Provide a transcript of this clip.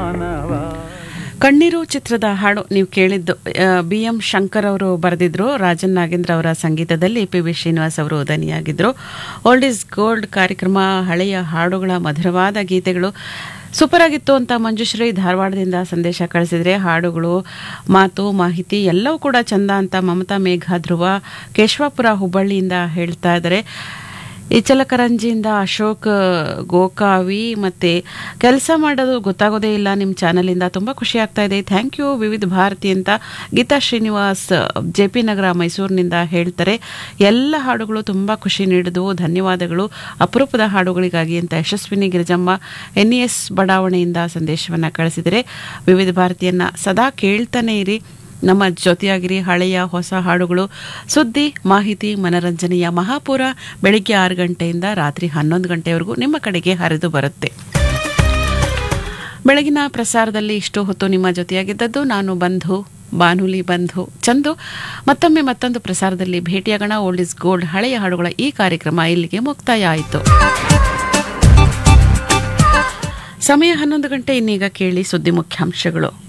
ಮಾನವ ಕಣ್ಣೀರು ಚಿತ್ರದ ಹಾಡು ನೀವು ಕೇಳಿದ್ದು ಬಿ ಎಂ ಶಂಕರ್ ಅವರು ಬರೆದಿದ್ರು ರಾಜನ್ ನಾಗೇಂದ್ರ ಅವರ ಸಂಗೀತದಲ್ಲಿ ಪಿ ವಿ ಶ್ರೀನಿವಾಸ್ ಅವರು ದನಿಯಾಗಿದ್ರು ಓಲ್ಡ್ ಇಸ್ ಗೋಲ್ಡ್ ಕಾರ್ಯಕ್ರಮ ಹಳೆಯ ಹಾಡುಗಳ ಮಧುರವಾದ ಗೀತೆಗಳು ಸೂಪರ್ ಆಗಿತ್ತು ಅಂತ ಮಂಜುಶ್ರೀ ಧಾರವಾಡದಿಂದ ಸಂದೇಶ ಕಳಿಸಿದ್ರೆ ಹಾಡುಗಳು ಮಾತು ಮಾಹಿತಿ ಎಲ್ಲವೂ ಕೂಡ ಚಂದ ಅಂತ ಮಮತಾ ಮೇಘ ಧ್ರುವ ಕೇಶವಾಪುರ ಹುಬ್ಬಳ್ಳಿಯಿಂದ ಹೇಳ್ತಾ ಇದ್ದಾರೆ ಇಚಲಕರಂಜಿಯಿಂದ ಅಶೋಕ್ ಗೋಕಾವಿ ಮತ್ತೆ ಕೆಲಸ ಮಾಡೋದು ಗೊತ್ತಾಗೋದೇ ಇಲ್ಲ ನಿಮ್ಮ ಚಾನಲಿಂದ ತುಂಬ ಖುಷಿ ಆಗ್ತಾ ಇದೆ ಥ್ಯಾಂಕ್ ಯು ವಿವಿಧ ಭಾರತಿ ಅಂತ ಗೀತಾ ಶ್ರೀನಿವಾಸ್ ಜೆ ಪಿ ನಗರ ಮೈಸೂರಿನಿಂದ ಹೇಳ್ತಾರೆ ಎಲ್ಲ ಹಾಡುಗಳು ತುಂಬ ಖುಷಿ ನೀಡಿದವು ಧನ್ಯವಾದಗಳು ಅಪರೂಪದ ಹಾಡುಗಳಿಗಾಗಿ ಅಂತ ಯಶಸ್ವಿನಿ ಗಿರಿಜಮ್ಮ ಎನ್ ಎಸ್ ಬಡಾವಣೆಯಿಂದ ಸಂದೇಶವನ್ನು ಕಳಿಸಿದರೆ ವಿವಿಧ ಭಾರತಿಯನ್ನ ಸದಾ ಕೇಳ್ತಾನೆ ಇರಿ ನಮ್ಮ ಜೊತೆಯಾಗಿರಿ ಹಳೆಯ ಹೊಸ ಹಾಡುಗಳು ಸುದ್ದಿ ಮಾಹಿತಿ ಮನರಂಜನೆಯ ಮಹಾಪೂರ ಬೆಳಿಗ್ಗೆ ಆರು ಗಂಟೆಯಿಂದ ರಾತ್ರಿ ಹನ್ನೊಂದು ಗಂಟೆವರೆಗೂ ನಿಮ್ಮ ಕಡೆಗೆ ಹರಿದು ಬರುತ್ತೆ ಬೆಳಗಿನ ಪ್ರಸಾರದಲ್ಲಿ ಇಷ್ಟು ಹೊತ್ತು ನಿಮ್ಮ ಜೊತೆಯಾಗಿದ್ದದ್ದು ನಾನು ಬಂಧು ಬಾನುಲಿ ಬಂಧು ಚಂದು ಮತ್ತೊಮ್ಮೆ ಮತ್ತೊಂದು ಪ್ರಸಾರದಲ್ಲಿ ಭೇಟಿಯಾಗೋಣ ಓಲ್ಡ್ ಇಸ್ ಗೋಲ್ಡ್ ಹಳೆಯ ಹಾಡುಗಳ ಈ ಕಾರ್ಯಕ್ರಮ ಇಲ್ಲಿಗೆ ಮುಕ್ತಾಯ ಆಯಿತು ಸಮಯ ಹನ್ನೊಂದು ಗಂಟೆ ಇನ್ನೀಗ ಕೇಳಿ ಸುದ್ದಿ ಮುಖ್ಯಾಂಶಗಳು